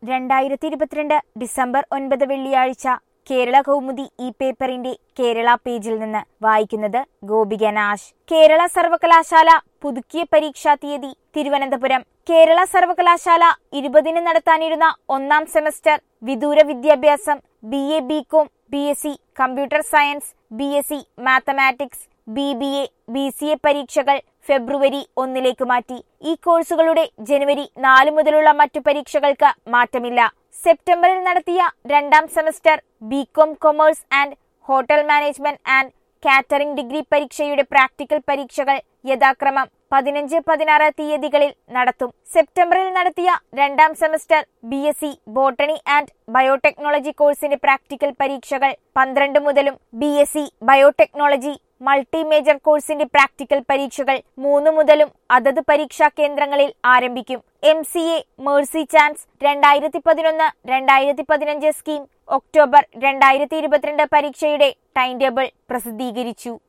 രണ്ടായിരത്തി ഇരുപത്തിരണ്ട് ഡിസംബർ ഒൻപത് വെള്ളിയാഴ്ച കേരള കൗമുദി ഈ പേപ്പറിന്റെ കേരള പേജിൽ നിന്ന് വായിക്കുന്നത് ഗോപിക നാശ് കേരള സർവകലാശാല പുതുക്കിയ പരീക്ഷാ തീയതി തിരുവനന്തപുരം കേരള സർവകലാശാല ഇരുപതിന് നടത്താനിരുന്ന ഒന്നാം സെമസ്റ്റർ വിദൂര വിദ്യാഭ്യാസം B A B com B S C computer science B S C mathematics B B A B C A പരീക്ഷകൾ ഫെബ്രുവരി ഒന്നിലേക്ക് മാറ്റി ഈ കോഴ്സുകളുടെ ജനുവരി നാല് മുതലുള്ള മറ്റു പരീക്ഷകൾക്ക് മാറ്റമില്ല സെപ്റ്റംബറിൽ നടത്തിയ രണ്ടാം semester BCom commerce and hotel management and catering degree പരീക്ഷയുടെ പ്രാക്ടിക്കൽ പരീക്ഷകൾ യഥാക്രമം പതിനഞ്ച് പതിനാറ് തീയതികളിൽ നടത്തും സെപ്റ്റംബറിൽ നടത്തിയ രണ്ടാം semester B S C botany and biotechnology കോഴ്സിന്റെ പ്രാക്ടിക്കൽ പരീക്ഷകൾ പന്ത്രണ്ട് മുതലും B S C biotechnology multi major കോഴ്സിന്റെ പ്രാക്ടിക്കൽ പരീക്ഷകൾ മൂന്ന് മുതലും അതത് പരീക്ഷാ കേന്ദ്രങ്ങളിൽ ആരംഭിക്കും M C A mercy chance രണ്ടായിരത്തി പതിനൊന്ന് രണ്ടായിരത്തി പതിനഞ്ച് സ്കീം ഒക്ടോബർ രണ്ടായിരത്തി ഇരുപത്തിരണ്ട് പരീക്ഷയുടെ ടൈം ടേബിൾ പ്രസിദ്ധീകരിച്ചു